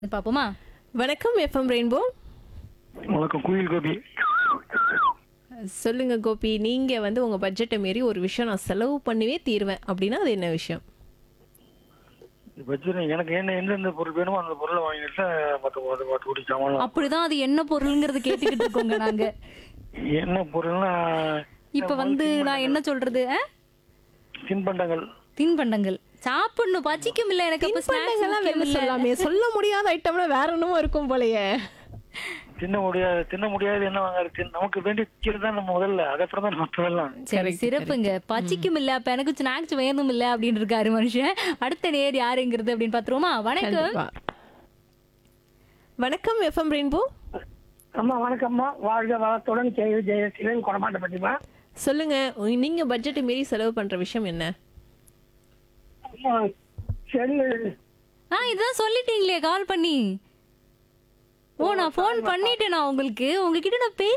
பாப்போமா வணக்கம் FM rainbow வணக்கம் குயில் கோபி சொல்லுங்க கோபி நீங்க வந்து உங்க பட்ஜெட்டை மீறி ஒரு விஷயம் நான் செலவு பண்ணவே தீருவேன் அப்படின்னா அது என்ன விஷயம் பட்ஜெட் எனக்கு என்ன எந்தெந்த பொருள் வேணுமோ அந்த பொருளை வாங்கிட்டு மற்ற மற்ற மற்ற குடி சாமான் அப்படிதான் அது என்ன பொருள்ங்கிறது கேட்டுக்கிட்டு இருக்கோங்க நாங்க என்ன பொருள்னா இப்ப வந்து நான் என்ன சொல்றது ஆ? தின்பண்டங்கள் தின்பண்டங்கள் சாப்பிடணும் பச்சிக்கும் இல்ல எனக்கு அப்ப தின்பண்டங்கள்லாம் வெளில ஸ்நாக்ஸ் சொல்லாமே சொல்ல முடியாத ஐட்டம்ல வேற என்னமோ இருக்கும் போலயே தின்ன முடியாது தின்ன முடியாது என்ன வாங்குறது தின்- நமக்கு வேண்டிய கீழே தான் நம்ம முதல்ல அதுக்கப்புறம் தான் மற்றதெல்லாம் சரி சிறப்புங்க பச்சிக்கும் இல்ல அப்ப எனக்கு ஸ்நாக்ஸ் வேணும் இல்ல அப்படின்னு இருக்காரு மனுஷன் அடுத்த நேர் யாருங்கிறது அப்படின்னு பாத்துருவோமா வணக்கம் கண்டிப்பா. வணக்கம் எஃப்எம் ரெயின்போ அம்மா வணக்கம்மா வாழ்க வளத்துடன் ஜெய ஜெயசீலன் கொடமாட்டப்பட்டிமா சொல்லுங்க உ- நீங்க பட்ஜெட்டை மீறி செலவு பண்ற விஷயம் என்ன அம்மா செல்லு ஆ இதான் சொல்லிட்டீங்களே கால் பண்ணி ஓ நான் ஃபோன் பண்ணிட்டேன் நான் உங்களுக்கு உங்ககிட்ட நான் பேச